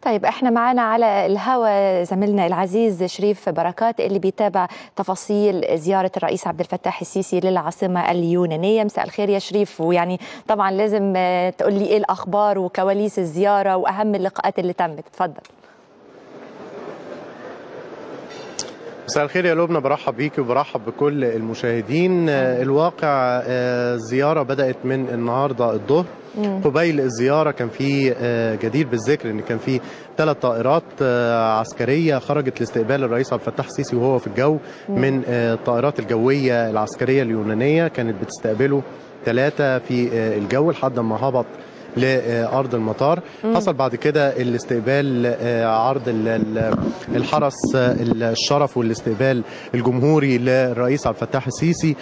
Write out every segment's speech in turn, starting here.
طيب احنا معنا على الهوا زميلنا العزيز شريف بركات اللي بيتابع تفاصيل زياره الرئيس عبد الفتاح السيسي للعاصمه اليونانيه مساء الخير يا شريف ويعني طبعا لازم تقول لي ايه الاخبار وكواليس الزياره واهم اللقاءات اللي تمت اتفضل مساء الخير يا لبنى برحب بيكي وبرحب بكل المشاهدين الواقع الزياره بدات من النهارده الظهر قبيل الزياره كان في جدير بالذكر ان كان في ثلاث طائرات عسكريه خرجت لاستقبال الرئيس عبد الفتاح السيسي وهو في الجو من الطائرات الجويه العسكريه اليونانيه كانت بتستقبله ثلاثه في الجو لحد ما هبط لارض المطار مم. حصل بعد كده الاستقبال عرض الحرس الشرف والاستقبال الجمهوري للرئيس عبد الفتاح السيسي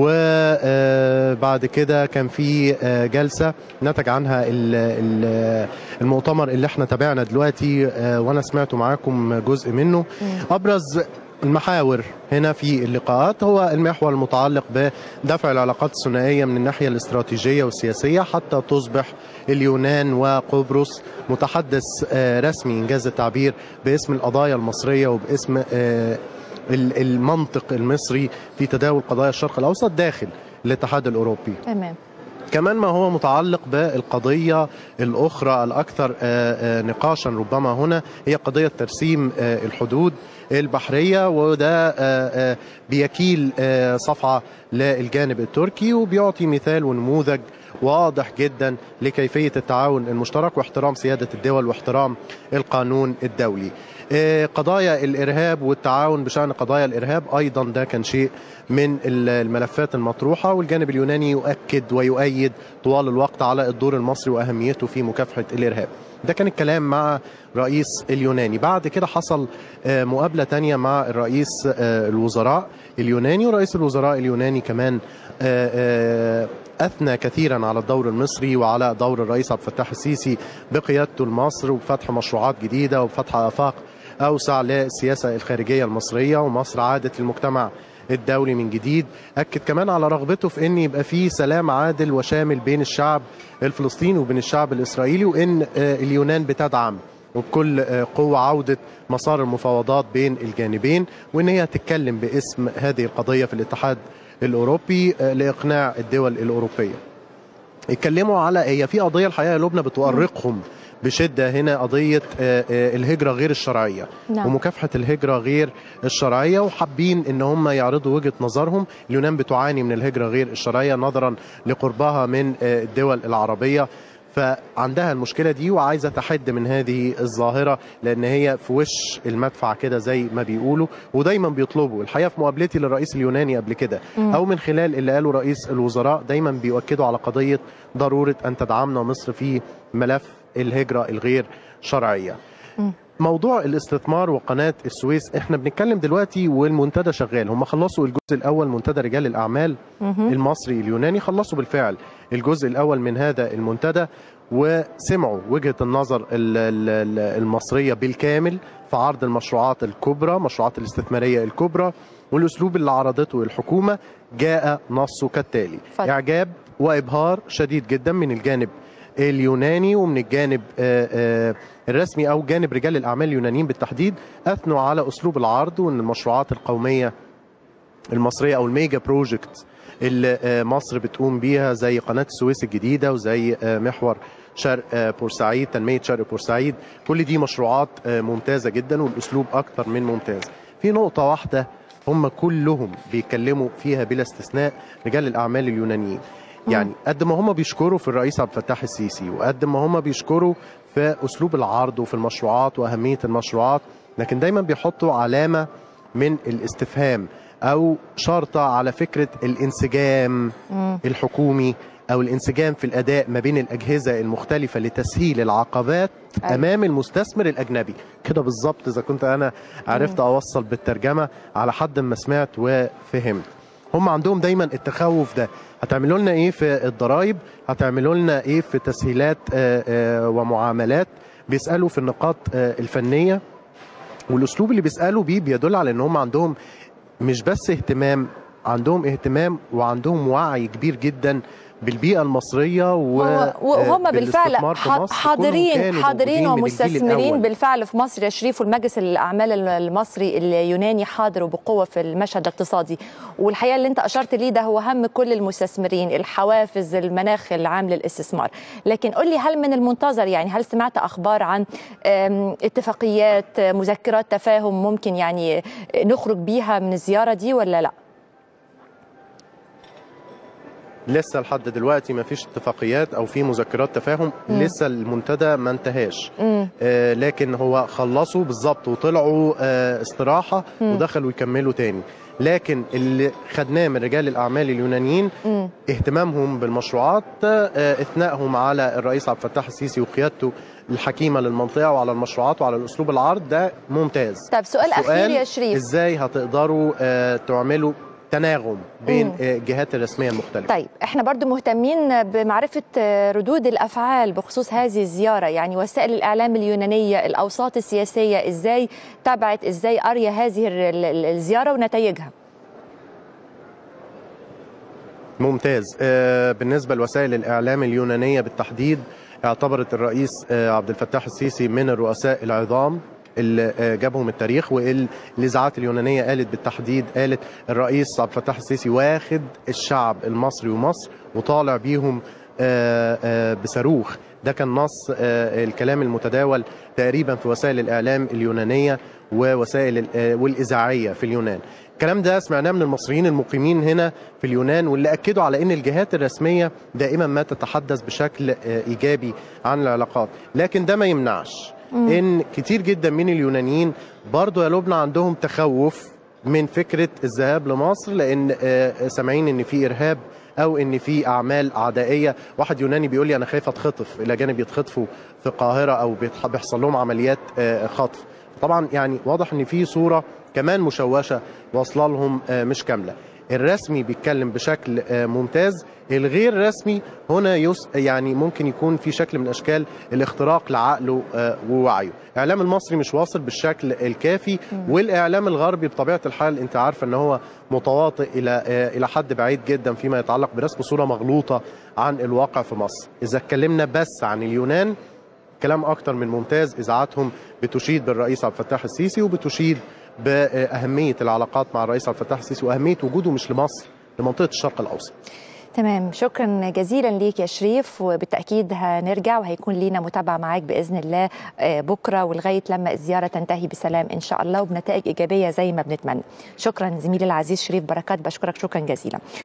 وبعد كده كان في جلسه نتج عنها المؤتمر اللي احنا تابعنا دلوقتي وانا سمعته معاكم جزء منه ابرز المحاور هنا في اللقاءات هو المحور المتعلق بدفع العلاقات الثنائيه من الناحيه الاستراتيجيه والسياسيه حتى تصبح اليونان وقبرص متحدث رسمي انجاز التعبير باسم القضايا المصريه وباسم المنطق المصري في تداول قضايا الشرق الاوسط داخل الاتحاد الاوروبي. تمام. كمان ما هو متعلق بالقضية الأخرى الأكثر نقاشا ربما هنا هي قضية ترسيم الحدود البحرية وده بيكيل صفعة للجانب التركي وبيعطي مثال ونموذج واضح جدا لكيفية التعاون المشترك واحترام سيادة الدول واحترام القانون الدولي قضايا الإرهاب والتعاون بشأن قضايا الإرهاب أيضا ده كان شيء من الملفات المطروحة والجانب اليوناني يؤكد ويؤيد طوال الوقت على الدور المصري وأهميته في مكافحة الإرهاب ده كان الكلام مع رئيس اليوناني بعد كده حصل مقابلة تانية مع الرئيس الوزراء اليوناني ورئيس الوزراء اليوناني كمان أثنى كثيرا على الدور المصري وعلى دور الرئيس عبد الفتاح السيسي بقيادته لمصر وبفتح مشروعات جديدة وبفتح آفاق أوسع للسياسة الخارجية المصرية ومصر عادت للمجتمع الدولي من جديد أكد كمان على رغبته في أن يبقى في سلام عادل وشامل بين الشعب الفلسطيني وبين الشعب الإسرائيلي وأن اليونان بتدعم وبكل قوة عودة مسار المفاوضات بين الجانبين وأن هي تتكلم باسم هذه القضية في الاتحاد الأوروبي لإقناع الدول الأوروبية اتكلموا على هي في قضية الحقيقة لبنى بتؤرقهم بشدة هنا قضية الهجرة غير الشرعية نعم. ومكافحة الهجرة غير الشرعية وحابين ان هم يعرضوا وجهة نظرهم اليونان بتعاني من الهجرة غير الشرعية نظرا لقربها من الدول العربية فعندها المشكله دي وعايزه تحد من هذه الظاهره لان هي في وش المدفع كده زي ما بيقولوا ودايما بيطلبوا الحقيقه في مقابلتي للرئيس اليوناني قبل كده او من خلال اللي قاله رئيس الوزراء دايما بيؤكدوا على قضيه ضروره ان تدعمنا مصر في ملف الهجره الغير شرعيه. موضوع الاستثمار وقناه السويس احنا بنتكلم دلوقتي والمنتدى شغال هم خلصوا الجزء الاول منتدى رجال الاعمال المصري اليوناني خلصوا بالفعل الجزء الاول من هذا المنتدى وسمعوا وجهه النظر المصريه بالكامل في عرض المشروعات الكبرى مشروعات الاستثماريه الكبرى والاسلوب اللي عرضته الحكومه جاء نصه كالتالي فضل. اعجاب وابهار شديد جدا من الجانب اليوناني ومن الجانب الرسمي او جانب رجال الاعمال اليونانيين بالتحديد اثنوا على اسلوب العرض وان المشروعات القوميه المصريه او الميجا بروجكت اللي مصر بتقوم بيها زي قناه السويس الجديده وزي محور شرق بورسعيد تنميه شرق بورسعيد كل دي مشروعات ممتازه جدا والاسلوب اكثر من ممتاز في نقطه واحده هم كلهم بيتكلموا فيها بلا استثناء رجال الاعمال اليونانيين يعني قد ما هم بيشكروا في الرئيس عبد الفتاح السيسي وقد ما هم بيشكروا في اسلوب العرض وفي المشروعات واهميه المشروعات لكن دايما بيحطوا علامه من الاستفهام او شرطه على فكره الانسجام م. الحكومي او الانسجام في الاداء ما بين الاجهزه المختلفه لتسهيل العقبات أي. امام المستثمر الاجنبي كده بالظبط اذا كنت انا عرفت اوصل بالترجمه على حد ما سمعت وفهمت هم عندهم دايما التخوف ده هتعملوا لنا ايه في الضرائب هتعملوا لنا ايه في تسهيلات ومعاملات بيسالوا في النقاط الفنيه والاسلوب اللي بيسالوا بيه بيدل على ان هم عندهم مش بس اهتمام عندهم اهتمام وعندهم وعي كبير جدا بالبيئة المصرية و هو- وهم بالفعل بالاستثمار في ح- مصر. كلهم حاضرين كانوا حاضرين موجودين من الجيل ومستثمرين الأول. بالفعل في مصر يا شريف والمجلس الاعمال المصري اليوناني حاضر وبقوه في المشهد الاقتصادي والحقيقه اللي انت اشرت ليه ده هو هم كل المستثمرين الحوافز المناخ العام للاستثمار لكن قل لي هل من المنتظر يعني هل سمعت اخبار عن أم، اتفاقيات مذكرات تفاهم ممكن يعني نخرج بيها من الزياره دي ولا لا لسه لحد دلوقتي ما فيش اتفاقيات او في مذكرات تفاهم مم. لسه المنتدى ما انتهاش مم. آه لكن هو خلصوا بالظبط وطلعوا آه استراحه مم. ودخلوا يكملوا تاني لكن اللي خدناه من رجال الاعمال اليونانيين مم. اهتمامهم بالمشروعات آه، اثنائهم على الرئيس عبد الفتاح السيسي وقيادته الحكيمه للمنطقه وعلى المشروعات وعلى الاسلوب العرض ده ممتاز طب سؤال اخير يا شريف ازاي هتقدروا آه، تعملوا تناغم بين مم. آه، الجهات الرسميه المختلفه طيب احنا برضو مهتمين بمعرفة ردود الأفعال بخصوص هذه الزيارة يعني وسائل الإعلام اليونانية الأوساط السياسية إزاي تابعت إزاي قرية هذه ال- ال- الزيارة ونتائجها ممتاز آه، بالنسبة لوسائل الإعلام اليونانية بالتحديد اعتبرت الرئيس آه، عبد الفتاح السيسي من الرؤساء العظام اللي آه، جابهم التاريخ والإذاعات اليونانية قالت بالتحديد قالت الرئيس عبد الفتاح السيسي واخد الشعب المصري ومصر وطالع بيهم آه، آه، بصاروخ ده كان نص آه، الكلام المتداول تقريبا في وسائل الإعلام اليونانية ووسائل ال- آه، والإذاعية في اليونان الكلام ده سمعناه من المصريين المقيمين هنا في اليونان واللي اكدوا على ان الجهات الرسميه دائما ما تتحدث بشكل آه، ايجابي عن العلاقات لكن ده ما يمنعش ان كتير جدا من اليونانيين برضو يا لبنى عندهم تخوف من فكره الذهاب لمصر لان آه، سامعين ان في ارهاب او ان في اعمال عدائيه واحد يوناني بيقول لي انا خايف اتخطف الى جانب يتخطفوا في القاهره او بيتح- بيحصل لهم عمليات آه، خطف طبعا يعني واضح ان في صوره كمان مشوشه واصله لهم آه، مش كامله الرسمي بيتكلم بشكل آه، ممتاز الغير رسمي هنا يس يعني ممكن يكون في شكل من اشكال الاختراق لعقله آه، ووعيه الاعلام المصري مش واصل بالشكل الكافي والاعلام الغربي بطبيعه الحال انت عارفه ان هو متواطئ الى آه، الى حد بعيد جدا فيما يتعلق برسم صوره مغلوطه عن الواقع في مصر اذا اتكلمنا بس عن اليونان كلام اكتر من ممتاز اذاعاتهم بتشيد بالرئيس عبد الفتاح السيسي وبتشيد باهميه العلاقات مع الرئيس عبد الفتاح السيسي واهميه وجوده مش لمصر لمنطقه الشرق الاوسط تمام شكرا جزيلا ليك يا شريف وبالتأكيد هنرجع وهيكون لينا متابعة معاك بإذن الله آه، بكرة ولغاية لما الزيارة تنتهي بسلام إن شاء الله وبنتائج إيجابية زي ما بنتمنى شكرا زميلي العزيز شريف بركات بشكرك شكرا جزيلا